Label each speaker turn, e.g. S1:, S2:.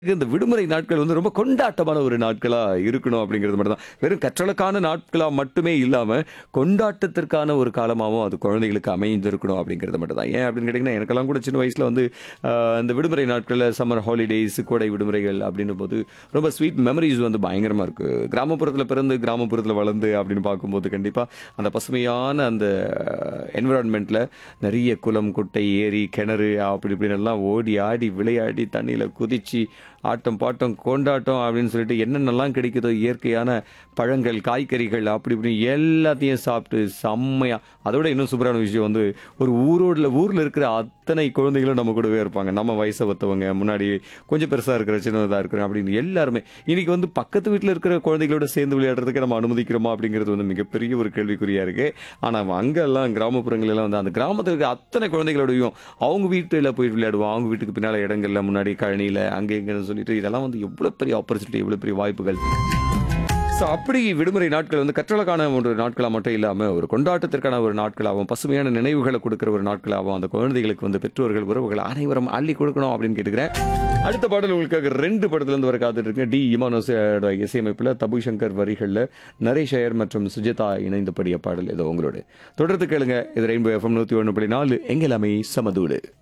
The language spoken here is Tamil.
S1: இந்த விடுமுறை நாட்கள் வந்து ரொம்ப கொண்டாட்டமான ஒரு நாட்களா இருக்கணும் அப்படிங்கிறது மட்டும் தான் வெறும் கற்றலுக்கான நாட்களா மட்டுமே இல்லாம கொண்டாட்டத்திற்கான ஒரு காலமாகவும் அது குழந்தைகளுக்கு அமைந்திருக்கணும் அப்படிங்கிறது மட்டும் தான் ஏன் அப்படின்னு கேட்டிங்கன்னா எனக்கெல்லாம் கூட சின்ன வயசுல வந்து ஆஹ், இந்த விடுமுறை நாட்களில் சம்மர் ஹாலிடேஸ் கோடை விடுமுறைகள் அப்படின்னும் போது ரொம்ப ஸ்வீட் மெமரிஸ் வந்து பயங்கரமா இருக்கு கிராமப்புறத்தில் பிறந்து கிராமப்புறத்தில் வளர்ந்து அப்படின்னு பார்க்கும்போது கண்டிப்பா அந்த பசுமையான அந்த என்விரான்மெண்ட்ல நிறைய குளம் குட்டை ஏரி கிணறு அப்படி இப்படின்னு எல்லாம் ஓடி ஆடி விளையாடி தண்ணியில குதிச்சு ஆட்டம் பாட்டம் கொண்டாட்டம் அப்படின்னு சொல்லிட்டு என்னென்னலாம் கிடைக்குதோ இயற்கையான பழங்கள் காய்கறிகள் அப்படி இப்படி எல்லாத்தையும் சாப்பிட்டு செம்மையா அதோட இன்னும் சூப்பரான விஷயம் வந்து ஒரு ஊரோட ஊர்ல இருக்கிற அத்தனை குழந்தைகளும் நம்ம கூடவே இருப்பாங்க நம்ம வயசை ஒத்தவங்க முன்னாடி கொஞ்சம் பெருசா இருக்கிற சின்னதா இருக்கிற அப்படின்னு எல்லாருமே இன்னைக்கு வந்து பக்கத்து வீட்டில் இருக்கிற குழந்தைகளோட சேர்ந்து விளையாடுறதுக்கு நம்ம அனுமதிக்கிறோமா அப்படிங்கிறது வந்து மிகப்பெரிய ஒரு கேள்விக்குறியா இருக்கு ஆனா அங்கெல்லாம் கிராமப்புறங்கள் எல்லாம் வந்து அந்த கிராமத்தில் இருக்க அத்தனை குழந்தைகளோடையும் அவங்க வீட்டுல போய் விளையாடுவோம் அவங்க வீட்டுக்கு பின்னால இடங்கள்ல முன்னாடி கழனியில அங்கே இங்கன்னு சொல்லிட்டு இதெல்லாம் வந்து எவ்வளவு பெரிய ஆப்பர்ச்சுனிட்டி எவ்வளவு பெரிய வாய்ப்புகள் ஸோ அப்படி விடுமுறை நாட்கள் வந்து கற்றலுக்கான ஒரு நாட்களாக மட்டும் இல்லாமல் ஒரு கொண்டாட்டத்திற்கான ஒரு நாட்களாகவும் பசுமையான நினைவுகளை கொடுக்குற ஒரு நாட்களாகவும் அந்த குழந்தைகளுக்கு வந்து பெற்றோர்கள் உறவுகள் அனைவரும் அள்ளி கொடுக்கணும் அப்படின்னு கேட்டுக்கிறேன் அடுத்த பாடல் உங்களுக்காக ரெண்டு படத்துலேருந்து வர காத்துட்டு இருக்கேன் டி இமானோஸோட இசையமைப்பில் தபு சங்கர் வரிகளில் நரேஷ் ஐயர் மற்றும் சுஜிதா இணைந்து பாடிய பாடல் ஏதோ உங்களோட தொடர்ந்து கேளுங்க இது ரெயின்போ எஃப்எம் நூற்றி ஒன்று புள்ளி நாலு எங்கெல்லாமே சமதூடு